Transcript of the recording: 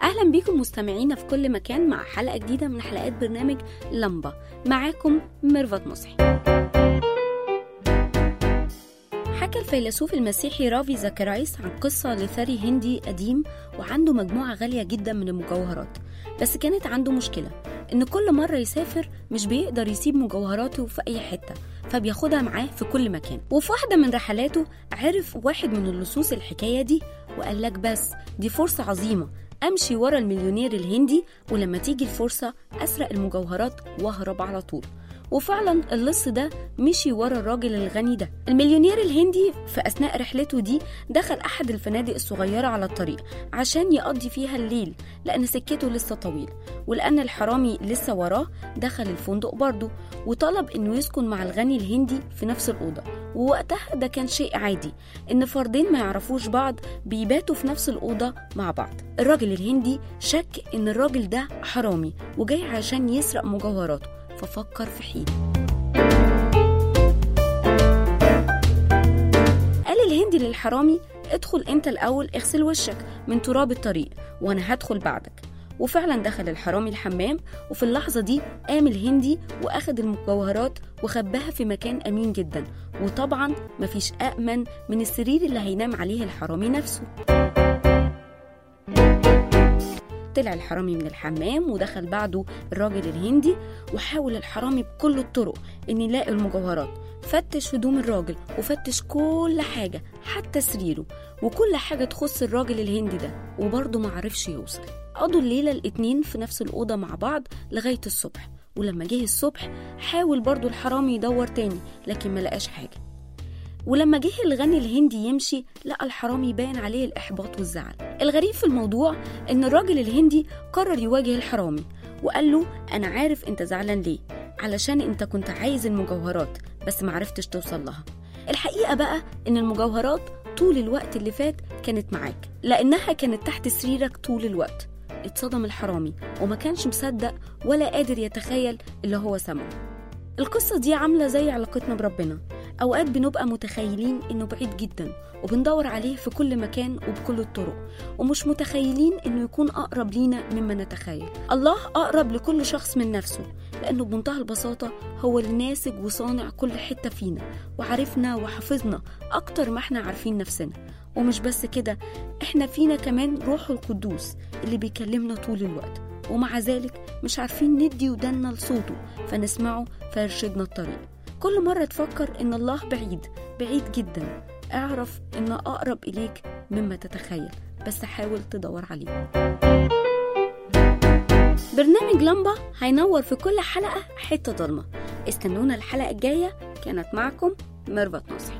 أهلا بيكم مستمعينا في كل مكان مع حلقة جديدة من حلقات برنامج لمبة معاكم ميرفت مصحي حكى الفيلسوف المسيحي رافي زكرايس عن قصة لثري هندي قديم وعنده مجموعة غالية جدا من المجوهرات بس كانت عنده مشكلة إن كل مرة يسافر مش بيقدر يسيب مجوهراته في أي حتة فبياخدها معاه في كل مكان وفي واحدة من رحلاته عرف واحد من اللصوص الحكاية دي وقال لك بس دي فرصة عظيمة أمشي ورا المليونير الهندي ولما تيجي الفرصة أسرق المجوهرات وأهرب على طول وفعلا اللص ده مشي ورا الراجل الغني ده المليونير الهندي في أثناء رحلته دي دخل أحد الفنادق الصغيرة على الطريق عشان يقضي فيها الليل لأن سكته لسه طويل ولأن الحرامي لسه وراه دخل الفندق برضه وطلب إنه يسكن مع الغني الهندي في نفس الأوضة ووقتها ده كان شيء عادي إن فردين ما يعرفوش بعض بيباتوا في نفس الأوضة مع بعض الراجل الهندي شك إن الراجل ده حرامي وجاي عشان يسرق مجوهراته ففكر في حيل قال الهندي للحرامي ادخل انت الاول اغسل وشك من تراب الطريق وانا هدخل بعدك وفعلا دخل الحرامي الحمام وفي اللحظة دي قام الهندي وأخد المجوهرات وخباها في مكان أمين جدا وطبعا مفيش أأمن من السرير اللي هينام عليه الحرامي نفسه طلع الحرامي من الحمام ودخل بعده الراجل الهندي وحاول الحرامي بكل الطرق ان يلاقي المجوهرات فتش هدوم الراجل وفتش كل حاجة حتى سريره وكل حاجة تخص الراجل الهندي ده وبرضه معرفش يوصل قضوا الليلة الاتنين في نفس الأوضة مع بعض لغاية الصبح ولما جه الصبح حاول برضه الحرامي يدور تاني لكن ملقاش حاجة ولما جه الغني الهندي يمشي لقى الحرامي باين عليه الإحباط والزعل الغريب في الموضوع إن الراجل الهندي قرر يواجه الحرامي وقال له أنا عارف أنت زعلان ليه علشان أنت كنت عايز المجوهرات بس معرفتش توصل لها الحقيقة بقى إن المجوهرات طول الوقت اللي فات كانت معاك لأنها كانت تحت سريرك طول الوقت اتصدم الحرامي وما كانش مصدق ولا قادر يتخيل اللي هو سمعه القصة دي عاملة زي علاقتنا بربنا أوقات بنبقى متخيلين إنه بعيد جدا وبندور عليه في كل مكان وبكل الطرق ومش متخيلين إنه يكون أقرب لينا مما نتخيل الله أقرب لكل شخص من نفسه لأنه بمنتهى البساطة هو اللي ناسج وصانع كل حتة فينا وعارفنا وحافظنا أكتر ما احنا عارفين نفسنا ومش بس كده احنا فينا كمان روحه القدوس اللي بيكلمنا طول الوقت ومع ذلك مش عارفين ندي ودنا لصوته فنسمعه فيرشدنا الطريق كل مرة تفكر إن الله بعيد بعيد جدا اعرف إنه أقرب إليك مما تتخيل بس حاول تدور عليه برنامج لمبة هينور في كل حلقة حتة ضلمة استنونا الحلقة الجاية كانت معكم ميرفت نصحي